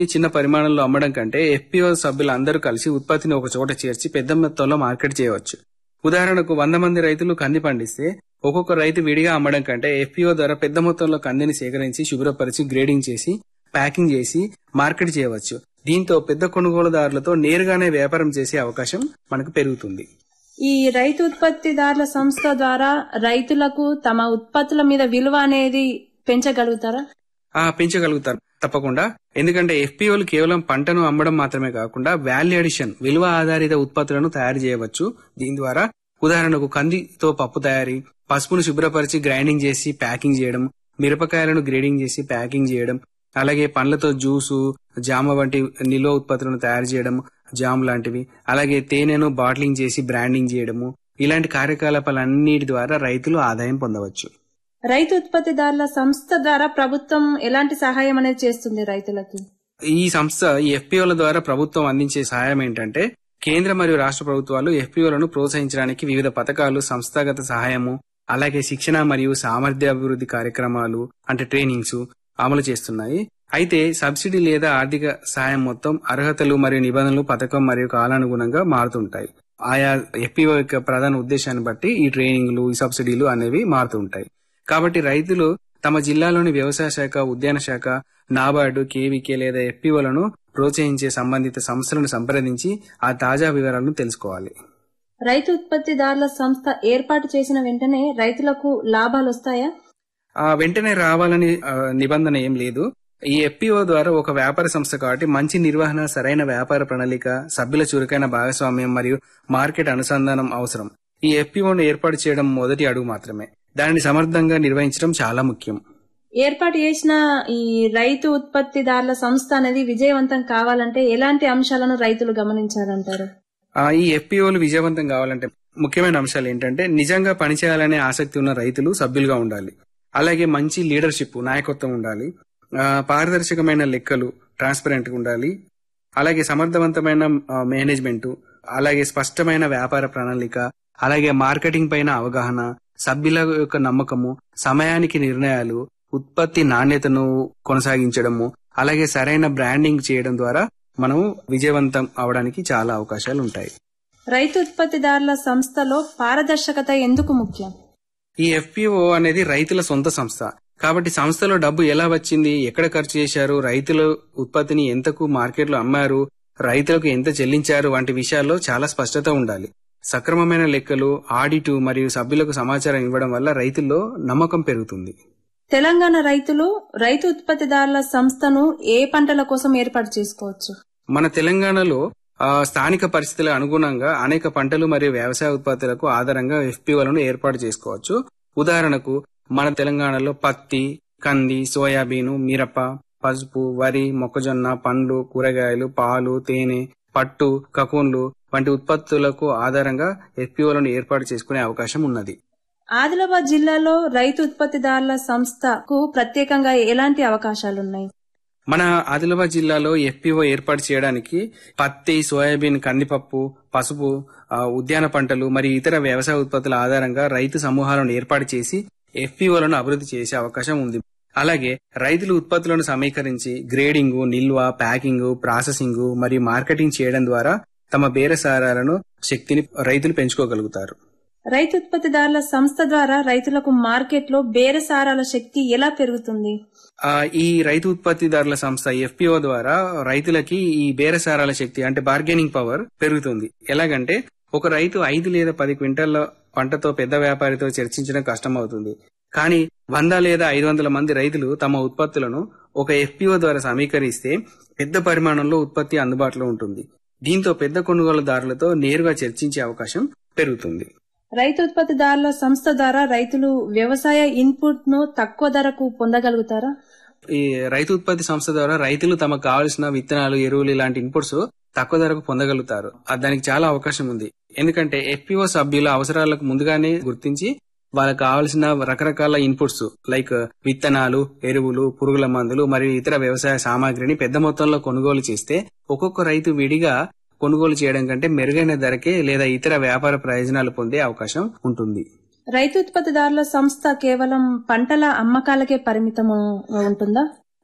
ఈ చిన్న పరిమాణంలో అమ్మడం కంటే ఎఫ్పిఓ సభ్యులు అందరూ కలిసి ఉత్పత్తిని ఒక చోట చేర్చి పెద్ద మొత్తంలో మార్కెట్ చేయవచ్చు ఉదాహరణకు వంద మంది రైతులు కంది పండిస్తే ఒక్కొక్క రైతు విడిగా అమ్మడం కంటే ఎఫ్పిఓ ద్వారా పెద్ద మొత్తంలో కందిని సేకరించి శుభ్రపరిచి గ్రేడింగ్ చేసి ప్యాకింగ్ చేసి మార్కెట్ చేయవచ్చు దీంతో పెద్ద కొనుగోలుదారులతో నేరుగానే వ్యాపారం చేసే అవకాశం మనకు పెరుగుతుంది ఈ రైతు ఉత్పత్తిదారుల సంస్థ ద్వారా రైతులకు తమ ఉత్పత్తుల మీద విలువ అనేది పెంచగలుగుతారా ఆ పెంచగలుగుతారు తప్పకుండా ఎందుకంటే ఎఫ్పిఓలు కేవలం పంటను అమ్మడం మాత్రమే కాకుండా వాల్యూ అడిషన్ విలువ ఆధారిత ఉత్పత్తులను తయారు చేయవచ్చు దీని ద్వారా ఉదాహరణకు కందితో పప్పు తయారీ పసుపును శుభ్రపరిచి గ్రైండింగ్ చేసి ప్యాకింగ్ చేయడం మిరపకాయలను గ్రేడింగ్ చేసి ప్యాకింగ్ చేయడం అలాగే పండ్లతో జ్యూసు జామ వంటి నిల్వ ఉత్పత్తులను తయారు చేయడం జామ్ లాంటివి అలాగే తేనెను బాటిలింగ్ చేసి బ్రాండింగ్ చేయడము ఇలాంటి కార్యకలాపాలన్నిటి ద్వారా రైతులు ఆదాయం పొందవచ్చు రైతు ఉత్పత్తిదారుల సంస్థ ద్వారా ప్రభుత్వం ఎలాంటి సహాయం అనేది చేస్తుంది రైతులకి ఈ సంస్థ ఈ ఎఫ్పిఓల ద్వారా ప్రభుత్వం అందించే సహాయం ఏంటంటే కేంద్ర మరియు రాష్ట్ర ప్రభుత్వాలు ఎఫ్పిఓలను ప్రోత్సహించడానికి వివిధ పథకాలు సంస్థాగత సహాయము అలాగే శిక్షణ మరియు సామర్థ్య అభివృద్ధి కార్యక్రమాలు అంటే ట్రైనింగ్స్ అమలు చేస్తున్నాయి అయితే సబ్సిడీ లేదా ఆర్థిక సహాయం మొత్తం అర్హతలు మరియు నిబంధనలు పథకం మరియు కాలానుగుణంగా మారుతుంటాయి ఆయా ఎఫ్పిఓ యొక్క ప్రధాన ఉద్దేశాన్ని బట్టి ఈ ట్రైనింగ్లు ఈ సబ్సిడీలు అనేవి మారుతుంటాయి కాబట్టి రైతులు తమ జిల్లాలోని వ్యవసాయ శాఖ ఉద్యాన శాఖ నాబార్డు కేవీకే లేదా ఎఫ్పిఓలను ప్రోత్సహించే సంబంధిత సంస్థలను సంప్రదించి ఆ తాజా వివరాలను తెలుసుకోవాలి రైతు ఉత్పత్తిదారుల సంస్థ ఏర్పాటు చేసిన వెంటనే రైతులకు లాభాలు వస్తాయా ఆ వెంటనే రావాలని ఆ, నిబంధన ఏం లేదు ఈ ఎఫ్పిఓ ద్వారా ఒక వ్యాపార సంస్థ కాబట్టి మంచి నిర్వహణ సరైన వ్యాపార ప్రణాళిక సభ్యుల చురుకైన భాగస్వామ్యం మరియు మార్కెట్ అనుసంధానం అవసరం ఈ ఎఫ్పిఓను ఏర్పాటు చేయడం మొదటి అడుగు మాత్రమే దానిని సమర్థంగా నిర్వహించడం చాలా ముఖ్యం ఏర్పాటు చేసిన ఈ రైతు ఉత్పత్తిదారుల సంస్థ అనేది విజయవంతం కావాలంటే ఎలాంటి అంశాలను రైతులు గమనించాలంటారు ఆ, ఈ ఎఫ్పిఓలు విజయవంతం కావాలంటే ముఖ్యమైన అంశాలు ఏంటంటే నిజంగా పనిచేయాలనే ఆసక్తి ఉన్న రైతులు సభ్యులుగా ఉండాలి అలాగే మంచి లీడర్షిప్ నాయకత్వం ఉండాలి ఆ, పారదర్శకమైన లెక్కలు ట్రాన్స్పరెంట్ గా ఉండాలి అలాగే సమర్థవంతమైన మేనేజ్మెంట్ అలాగే స్పష్టమైన వ్యాపార ప్రణాళిక అలాగే మార్కెటింగ్ పైన అవగాహన సభ్యుల యొక్క నమ్మకము సమయానికి నిర్ణయాలు ఉత్పత్తి నాణ్యతను కొనసాగించడము అలాగే సరైన బ్రాండింగ్ చేయడం ద్వారా మనము విజయవంతం అవడానికి చాలా అవకాశాలు ఉంటాయి రైతు ఉత్పత్తిదారుల సంస్థలో పారదర్శకత ఎందుకు ముఖ్యం ఈ ఎఫ్పిఓ అనేది రైతుల సొంత సంస్థ కాబట్టి సంస్థలో డబ్బు ఎలా వచ్చింది ఎక్కడ ఖర్చు చేశారు రైతుల ఉత్పత్తిని ఎంతకు మార్కెట్లో అమ్మారు రైతులకు ఎంత చెల్లించారు వంటి విషయాల్లో చాలా స్పష్టత ఉండాలి సక్రమమైన లెక్కలు ఆడిటు మరియు సభ్యులకు సమాచారం ఇవ్వడం వల్ల రైతుల్లో నమ్మకం పెరుగుతుంది తెలంగాణ రైతులు రైతు ఉత్పత్తిదారుల సంస్థను ఏ పంటల కోసం ఏర్పాటు చేసుకోవచ్చు మన తెలంగాణలో ఆ, స్థానిక పరిస్థితుల అనుగుణంగా అనేక పంటలు మరియు వ్యవసాయ ఉత్పత్తులకు ఆధారంగా ఎఫ్పిఓలను ఏర్పాటు చేసుకోవచ్చు ఉదాహరణకు మన తెలంగాణలో పత్తి కంది సోయాబీను మిరప పసుపు వరి మొక్కజొన్న పండ్లు కూరగాయలు పాలు తేనె పట్టు కకూన్లు వంటి ఉత్పత్తులకు ఆధారంగా ఎఫ్పిఓలను ఏర్పాటు చేసుకునే అవకాశం ఉన్నది ఆదిలాబాద్ జిల్లాలో రైతు ఉత్పత్తిదారుల సంస్థకు ప్రత్యేకంగా ఎలాంటి అవకాశాలున్నాయి మన ఆదిలాబాద్ జిల్లాలో ఎఫ్పిఓ ఏర్పాటు చేయడానికి పత్తి సోయాబీన్ కందిపప్పు పసుపు ఆ, ఉద్యాన పంటలు మరియు ఇతర వ్యవసాయ ఉత్పత్తుల ఆధారంగా రైతు సమూహాలను ఏర్పాటు చేసి ఎఫ్పిఓలను అభివృద్ధి చేసే అవకాశం ఉంది అలాగే రైతులు ఉత్పత్తులను సమీకరించి గ్రేడింగ్ నిల్వ ప్యాకింగ్ ప్రాసెసింగ్ మరియు మార్కెటింగ్ చేయడం ద్వారా తమ బేరసారాలను శక్తిని రైతులు పెంచుకోగలుగుతారు రైతు ఉత్పత్తిదారుల సంస్థ ద్వారా రైతులకు మార్కెట్లో బేరసారాల శక్తి ఎలా పెరుగుతుంది ఆ, ఈ రైతు ఉత్పత్తిదారుల సంస్థ ఎఫ్పిఓ ద్వారా రైతులకి ఈ బేరసారాల శక్తి అంటే బార్గెనింగ్ పవర్ పెరుగుతుంది ఎలాగంటే ఒక రైతు ఐదు లేదా పది క్వింటాల పంటతో పెద్ద వ్యాపారితో చర్చించడం కష్టమవుతుంది కానీ వంద లేదా ఐదు వందల మంది రైతులు తమ ఉత్పత్తులను ఒక ఎఫ్పిఓ ద్వారా సమీకరిస్తే పెద్ద పరిమాణంలో ఉత్పత్తి అందుబాటులో ఉంటుంది దీంతో పెద్ద కొనుగోలుదారులతో నేరుగా చర్చించే అవకాశం పెరుగుతుంది రైతు ఉత్పత్తిదారుల సంస్థ ద్వారా రైతులు వ్యవసాయ ఇన్పుట్ ను తక్కువ ధరకు పొందగలుగుతారా ఈ రైతు ఉత్పత్తి సంస్థ ద్వారా రైతులు తమకు కావాల్సిన విత్తనాలు ఎరువులు ఇలాంటి ఇన్పుట్స్ తక్కువ ధరకు పొందగలుగుతారు ఆ దానికి చాలా అవకాశం ఉంది ఎందుకంటే ఎఫ్పిఓ సభ్యుల అవసరాలకు ముందుగానే గుర్తించి వాళ్ళకి కావాల్సిన రకరకాల ఇన్పుట్స్ లైక్ విత్తనాలు ఎరువులు పురుగుల మందులు మరియు ఇతర వ్యవసాయ సామాగ్రిని పెద్ద మొత్తంలో కొనుగోలు చేస్తే ఒక్కొక్క రైతు విడిగా కొనుగోలు చేయడం కంటే మెరుగైన ధరకే లేదా ఇతర వ్యాపార ప్రయోజనాలు పొందే అవకాశం ఉంటుంది రైతు ఉత్పత్తిదారుల సంస్థ కేవలం పంటల అమ్మకాలకే పరిమితం ఉంటుందా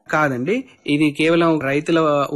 కాదండి ఇది కేవలం రైతుల